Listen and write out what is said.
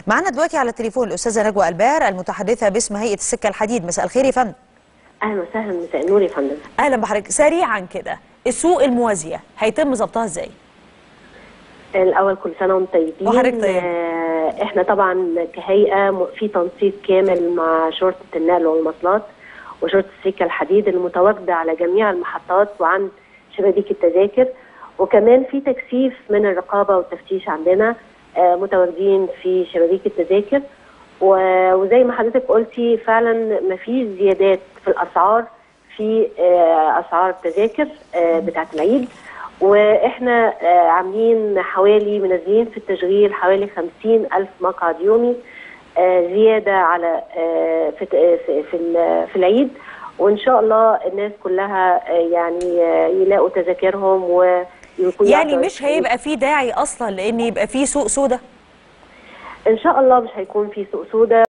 معنا دلوقتي على التليفون الاستاذه نجوى البار المتحدثه باسم هيئه السكه الحديد مساء الخير يا فندم اهلا وسهلا مساء النور يا فندم اهلا بحضرتك سريعا كده السوق الموازيه هيتم ضبطها ازاي الاول كل سنه وانتم طيبين وحضرتك طيب. آه، احنا طبعا كهيئه م- في تنسيق كامل مع شرطه النقل والمواصلات وشرطه السكه الحديد المتواجده على جميع المحطات وعند شبابيك التذاكر وكمان في تكثيف من الرقابه والتفتيش عندنا آه، متواجدين في شبابيك التذاكر و- وزي ما حضرتك قلتي فعلا ما فيش زيادات في الاسعار في آه، اسعار التذاكر آه، بتاعه العيد واحنا آه، عاملين حوالي منزلين في التشغيل حوالي 50 الف مقعد يومي آه، زياده على آه، في في في ال- في العيد وان شاء الله الناس كلها آه، يعني آه، يلاقوا تذاكرهم ويكون يعني مش هيبقى في داعي اصلا لان يبقى في سوق سودا ان شاء الله مش هيكون في سوق سودا